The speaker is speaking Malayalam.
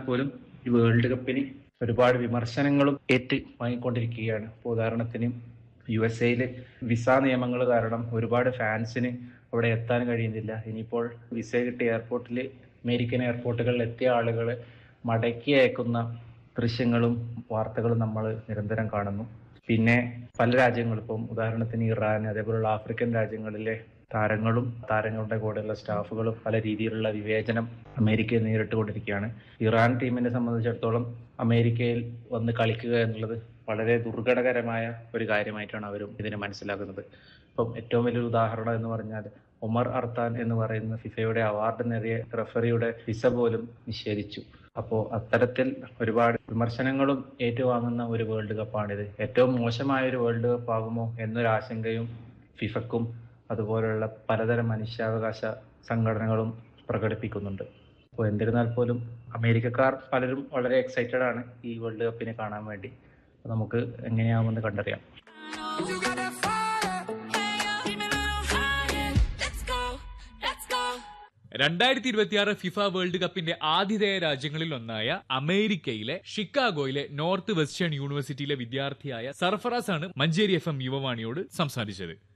പോലും ഈ വേൾഡ് കപ്പിന് ഒരുപാട് വിമർശനങ്ങളും ഏറ്റ് വാങ്ങിക്കൊണ്ടിരിക്കുകയാണ് ഇപ്പോൾ ഉദാഹരണത്തിന് യു എസ് എയിൽ വിസ നിയമങ്ങൾ കാരണം ഒരുപാട് ഫാൻസിന് അവിടെ എത്താൻ കഴിയുന്നില്ല ഇനിയിപ്പോൾ വിസ കിട്ടിയ എയർപോർട്ടിൽ അമേരിക്കൻ എയർപോർട്ടുകളിൽ എത്തിയ ആളുകൾ മടക്കി അയക്കുന്ന ദൃശ്യങ്ങളും വാർത്തകളും നമ്മൾ നിരന്തരം കാണുന്നു പിന്നെ പല രാജ്യങ്ങളും ഇപ്പം ഉദാഹരണത്തിന് ഇറാൻ അതേപോലുള്ള ആഫ്രിക്കൻ രാജ്യങ്ങളിലെ താരങ്ങളും താരങ്ങളുടെ കൂടെയുള്ള സ്റ്റാഫുകളും പല രീതിയിലുള്ള വിവേചനം അമേരിക്കയെ നേരിട്ടുകൊണ്ടിരിക്കുകയാണ് ഇറാൻ ടീമിനെ സംബന്ധിച്ചിടത്തോളം അമേരിക്കയിൽ വന്ന് കളിക്കുക എന്നുള്ളത് വളരെ ദുർഘടകരമായ ഒരു കാര്യമായിട്ടാണ് അവരും ഇതിനെ മനസ്സിലാക്കുന്നത് ഇപ്പം ഏറ്റവും വലിയൊരു ഉദാഹരണം എന്ന് പറഞ്ഞാൽ ഒമർ അർത്താൻ എന്ന് പറയുന്ന ഫിഫയുടെ അവാർഡ് നേടിയ റഫറിയുടെ വിസ പോലും നിഷേധിച്ചു അപ്പോൾ അത്തരത്തിൽ ഒരുപാട് വിമർശനങ്ങളും ഏറ്റുവാങ്ങുന്ന ഒരു വേൾഡ് കപ്പാണിത് ഏറ്റവും മോശമായ ഒരു വേൾഡ് കപ്പ് ആകുമോ എന്നൊരു ആശങ്കയും ഫിഫക്കും അതുപോലുള്ള പലതരം മനുഷ്യാവകാശ സംഘടനകളും പ്രകടിപ്പിക്കുന്നുണ്ട് അപ്പോൾ എന്നിരുന്നാൽ പോലും അമേരിക്കക്കാർ പലരും വളരെ എക്സൈറ്റഡ് ആണ് ഈ വേൾഡ് കപ്പിനെ കാണാൻ വേണ്ടി അപ്പോൾ നമുക്ക് എങ്ങനെയാവുമെന്ന് കണ്ടറിയാം You got that fire. Keep it on fire. Let's go. Let's go. രണ്ടായിരത്തി ഇരുപത്തിയാറ് ഫിഫ വേൾഡ് കപ്പിന്റെ ആതിഥേയ രാജ്യങ്ങളിൽ ഒന്നായ അമേരിക്കയിലെ ഷിക്കാഗോയിലെ നോർത്ത് വെസ്റ്റേൺ യൂണിവേഴ്സിറ്റിയിലെ വിദ്യാർത്ഥിയായ സർഫറാസ് ആണ് മഞ്ചേരി എഫ് എം യുവവാണിയോട് സംസാരിച്ചത്